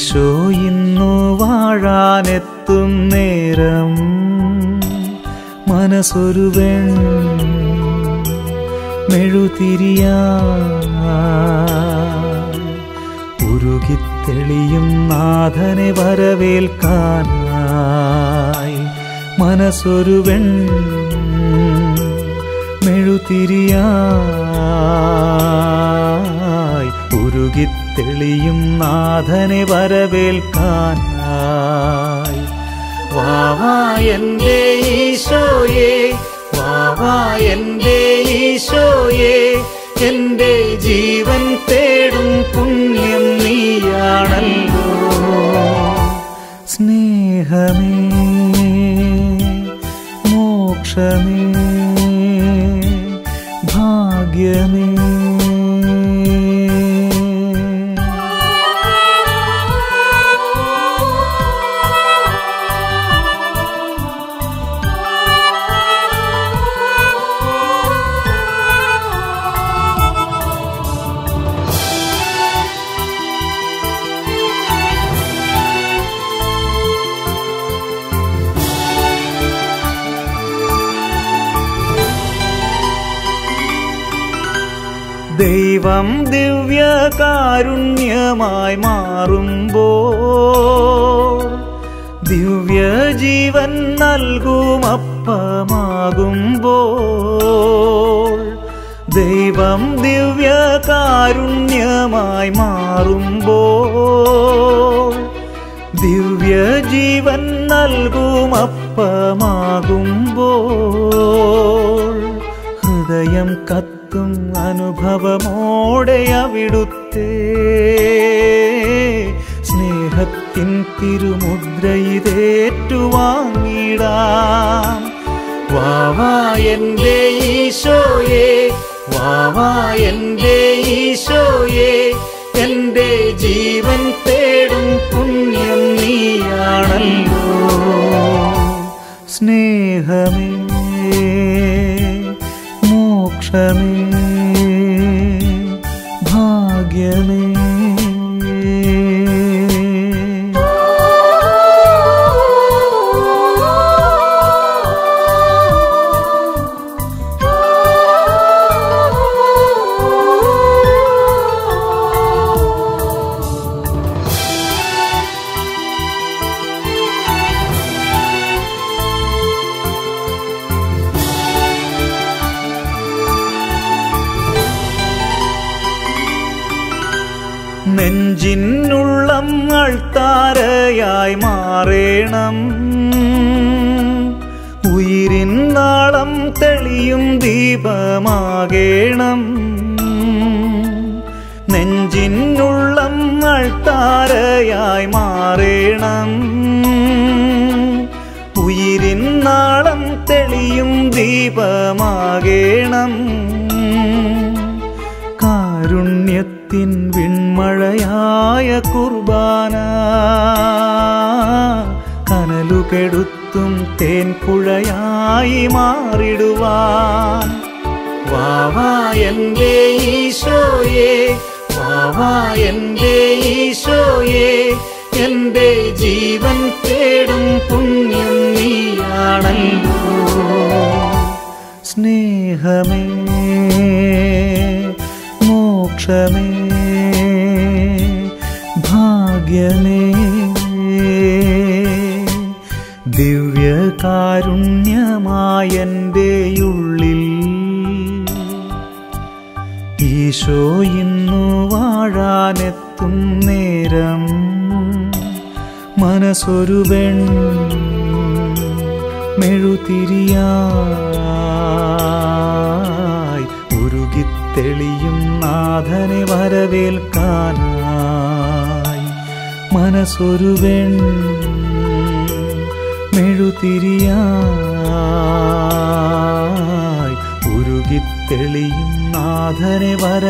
ഈശോ ഇന്നു വാഴാനെത്തും നേരം മനസ്സൊരുവൻ മെഴുതിരിയാ ഉരുകിത്തെളിയും നാഥനെ വരവേൽക്കാനായി മനസ്സൊരുവൻ മെഴുതിരിയായി ഉരുകിത്തെളിയും നാഥനെ വരവേൽക്കാനായി വാവാ എന്റെ ഈശോയെ വാവാ എന്റെ ഈശോയെ എന്റെ ജീവൻ തേടും പുണ്യം നീയാണല്ലോ സ്നേഹമേ മോക്ഷമേ ഭാഗ്യമേ ദൈവം ദിവ്യകാരുണ്യമായി മാറുമ്പോ ദിവ്യജീവൻ നൽകുമപ്പമാകുമ്പോ ദൈവം ദിവ്യകാരുണ്യമായി മാറുമ്പോ ദിവ്യജീവൻ നൽകുമപ്പമാകുമ്പോൾ ഹൃദയം കത്തും അനുഭവമോടെ അവിടുത്തെ സ്നേഹത്തിൻ തിരുമുദ്രയിതേറ്റുവാങ്ങിടാം വാവാ എന്റെ ഈശോയെ വാവാ എന്റെ ഈശോയെ എന്റെ ജീവൻ തേടും പുണ്യം നീയാണല്ലോ സ്നേഹമേ മോക്ഷമേ ഭാഗ്യമേ നെഞ്ചിനുള്ളം താരയായി മാറേണം ഉയിരിൻ നാളം തെളിയും ദീപമാകേണം നെഞ്ചിനുള്ളം താരയായി മാറേണം ഉയിരിൻ നാളം തെളിയും ദീപമാകേണം കാരുണ്യത്തിൻ വിൺമഴയായ കുർബാന കനലുകെടുത്തും തേൻപുഴയായി മാറിടുവാൻ വാവാ എന്റെ ഈശോയെ വാവാ എന്റെ ഈശോയെ എന്റെ ജീവൻ തേടും പുണ്യം നീയാണല്ലോ സ്നേഹമേ മോക്ഷമേ ഭാഗ്യമേ ദിവ്യകാരുണ്യമായൻ്റെ ഉള്ളിൽ ഈശോ ഇന്നു വാഴാനെത്തും നേരം മനസ്സൊരുവൻ മെഴുതിരിയായി ഉരുകിത്തെളിയും നാഥനെ വരവേൽക്കാനായി മനസ്സൊരുവൻ മെഴുതിരിയായി ഉരുകിത്തെളിയും നാഥനെ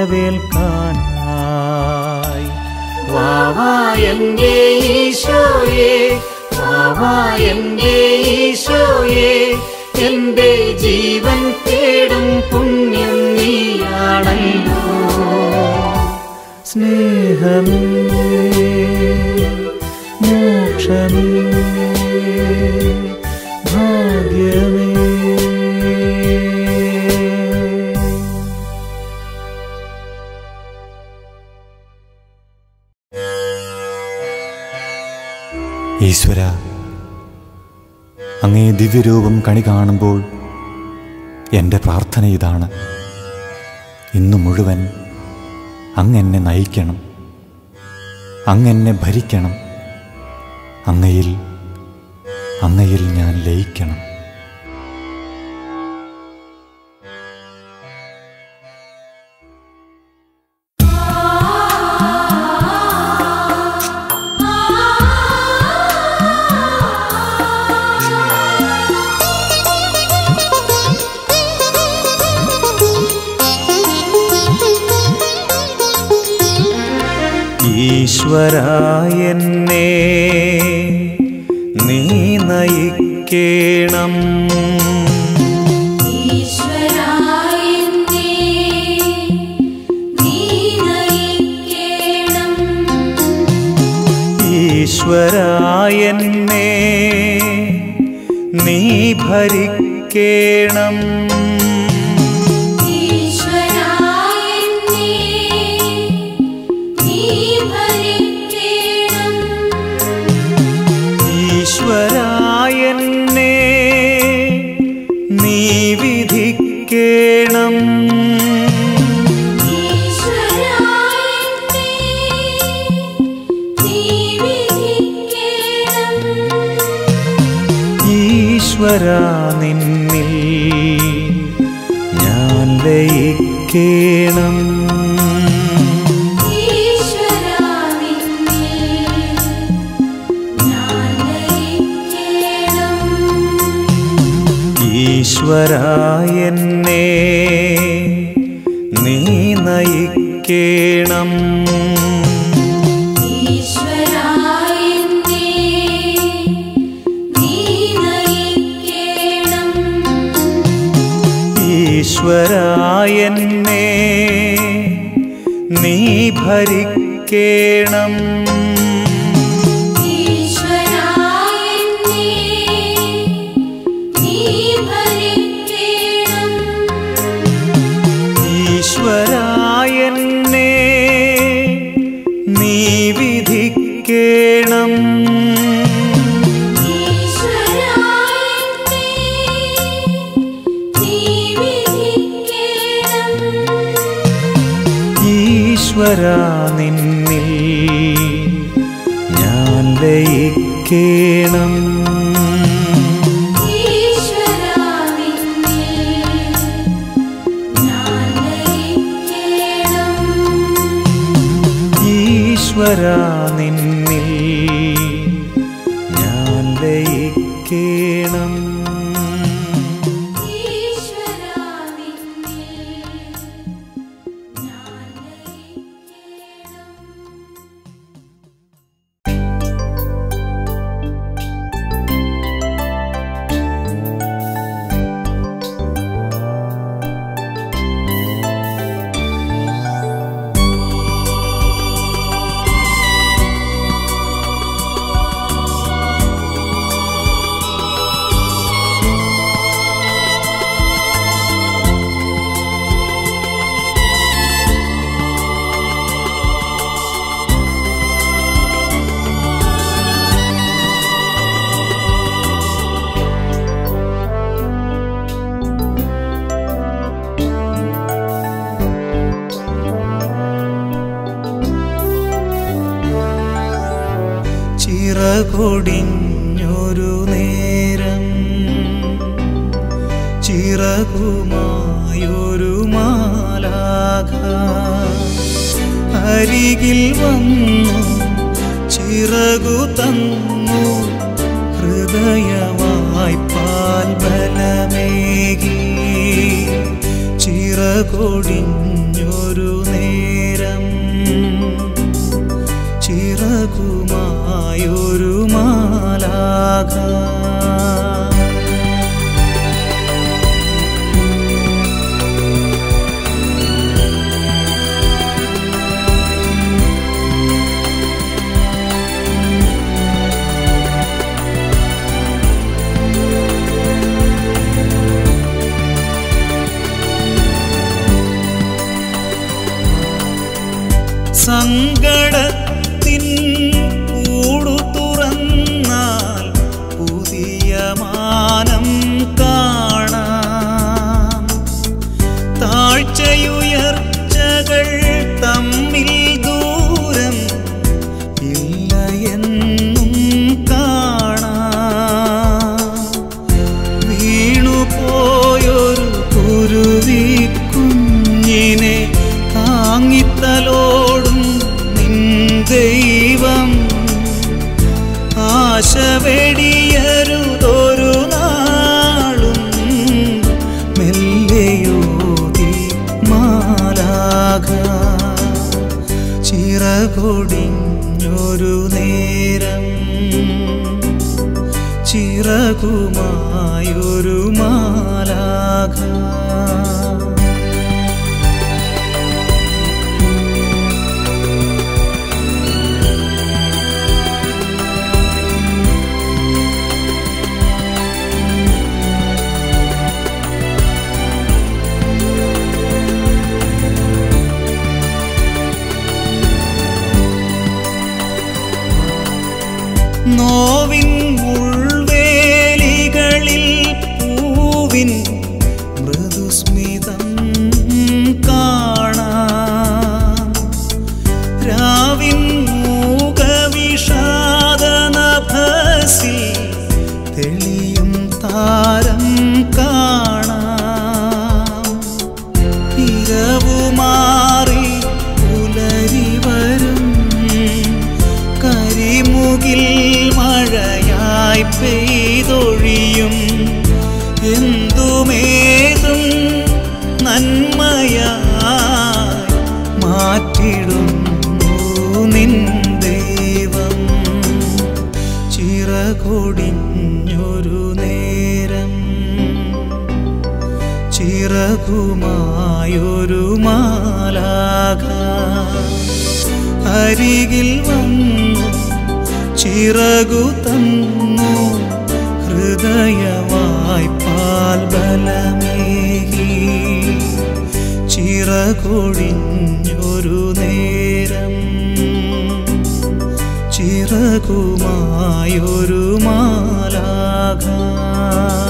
വരവേൽക്കാനായി വാവാ എന്റെ ഈശോയെ വാവാ എന്റെ ഈശോയെ എന്റെ ജീവൻ തേടും പുണ്യം നീയാണല്ലോ സ്നേഹമേ മോക്ഷമേ ഭാഗ്യമേ ഈശ്വര അങ്ങേ ദിവ്യരൂപം കണി കാണുമ്പോൾ എൻ്റെ പ്രാർത്ഥന ഇതാണ് ഇന്നു മുഴുവൻ അങ്ങെന്നെ നയിക്കണം അങ്ങെന്നെ ഭരിക്കണം അങ്ങയിൽ അങ്ങയിൽ ഞാൻ ലയിക്കണം ഈശ്വരായെന്നെ നീ നയിക്കേണം ഈശ്വരായെന്നെ നീ നയിക്കേണം ഈശ്വരായെന്നെ നീ ഭരിക്കേണം ഈശ്വരായെന്നെ നീ ഭരിക്കേണം ഈശ്വരായെന്നെ നീ വിധിക്കേണം ഈശ്വരായെന്നെ നീ വിധിക്കേണം ഈശ്വര നിന്നിൽ ഞാൻ ലയിക്കേണം ഈശ്വരാ നിന്നിൽ ഞാൻ ലയിക്കേണം ഈശ്വര എന്നെ നീ നയിക്കേണം ഈശ്വരായെന്നെ നീ നയിക്കേണം ഈശ്വര എന്നെ നീ ഭരിക്കേണം ഈശ്വരായെന്നെ നീ ഭരിക്കേണം ഈശ്വര എന്നെ നീ വിധിക്കേണം ഈശ്വരായെന്നെ നീ വിധിക്കേണം ഈശ്വര നിന്നിൽ ഞാൻ ലയിക്കേണം ഈശ്വരാ നിന്നിൽ ഞാൻ ലയിക്കേണം ഈശ്വര നിന്നിൽ ഞാൻ ലയിക്കേണം ഈശ്വരാ നിന്നിൽ ഞാൻ ലയിക്കേണം ചിറകൊടിഞ്ഞൊരു നേരം ചിറകുമായൊരു മാലാഖ അരികിൽ വന്നു ചിറകു തന്നു ഹൃദയമായി പാൽ ബലമേകി ചിറകൊടിഞ്ഞൊരു നേരം ചിറകുമായൊരു മാലാഖ സങ്കടത്തിൻ കൂടു തുറന്നാൽ പുതിയ മാനം കാണാം താഴ്ചയുയർച്ചകൾ തമ്മിൽ ദൂരം ഇല്ല എന്നും കാണാം വീണുപോയൊരു കുരുവി കുഞ്ഞിനെ താങ്ങിത്തലോടും നിൻ ദൈവം ആശ വെടിയരുതൊരു നാളും മെല്ലെയോതി മാലാക ചിറകൊടിഞ്ഞൊരു നേരം ചിറകുമായൊരു മാലാക നോവിൻ ഉൾവേലികളിൽ പൂവിൻ മൃദുസ്മിതം കാണാം രാവിൻ മൂകവിഷാദനഭസിൽ തെളിയും താരം കാണാം ഇരവുമാറി പുലരി വരും കരിമുകിൽ മഴയായി പെയ്തൊഴിയും എന്തുമേതും നന്മയായി മാറ്റിടുന്നു നിൻ ദൈവം ചിറകൊടിഞ്ഞൊരു നേരം ചിറകുമായൊരു മാലാക അരികിൽ വന്നു ചിറകു തന്നു ഹൃദയവായി പാൽ ബലമേകി ചിറകൊടിഞ്ഞൊരു നേരം ചിറകുമായൊരു മാലാക